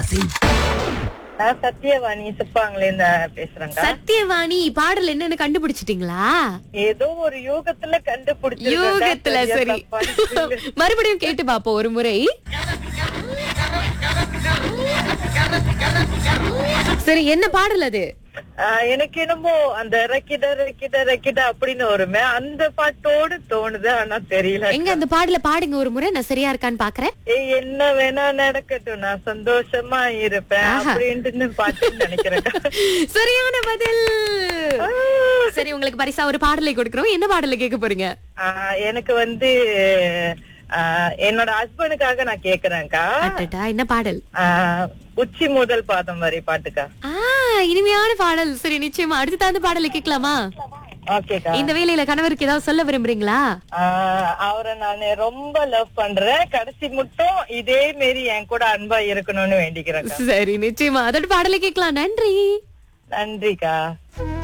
நான் சத்யவாணி சிப்பாங்களே இருந்து பேசுறேங்க சத்தியவாணி பாடல் என்னன்னு கண்டுபிடிச்சிட்டீங்களா ஏதோ ஒரு யோகத்துல கண்டுபிடிச்சு யோகத்துல சரி மறுபடியும் கேட்டு பாப்போம் ஒரு முறை சரி என்ன பாடல் அது எனக்கு என்னமோ அந்த ரக்கிட ரக்கிட ரக்கிட அப்படின்னு வருமே அந்த பாட்டோடு தோணுது ஆனா தெரியல எங்க அந்த பாடல பாடுங்க ஒரு முறை நான் சரியா இருக்கான்னு பாக்குறேன் ஏய் என்ன வேணா நடக்கட்டும் நான் சந்தோஷமா இருப்பேன் அப்படின்ட்டு பாட்டு நினைக்கிறேன் சரியான பதில் சரி உங்களுக்கு பரிசா ஒரு பாடலை கொடுக்கறோம் என்ன பாடலை கேட்க போறீங்க ஆஹ் எனக்கு வந்து ஆஹ் என்னோட ஹஸ்பண்டுக்காக நான் கேக்குறேன்க்கா அடடா என்ன பாடல் ஆஹ் உச்சி முதல் பாதம் வரை பாட்டுக்கா ஆ இனிமையான பாடல் சரி நிச்சயமா அடுத்த அந்த பாடலை கேட்கலாமா ஓகேக்கா இந்த வேலையில கணவருக்கு ஏதாவது சொல்ல விரும்புறீங்களா ஆஹ் அவரை நான் ரொம்ப லவ் பண்றேன் கடைசி மட்டும் இதே மாரி என் கூட அன்பா இருக்கணும்னு வேண்டிக்கிறேன் சரி நிச்சயமா அதோட பாடலை கேட்கலாம் நன்றி நன்றிக்கா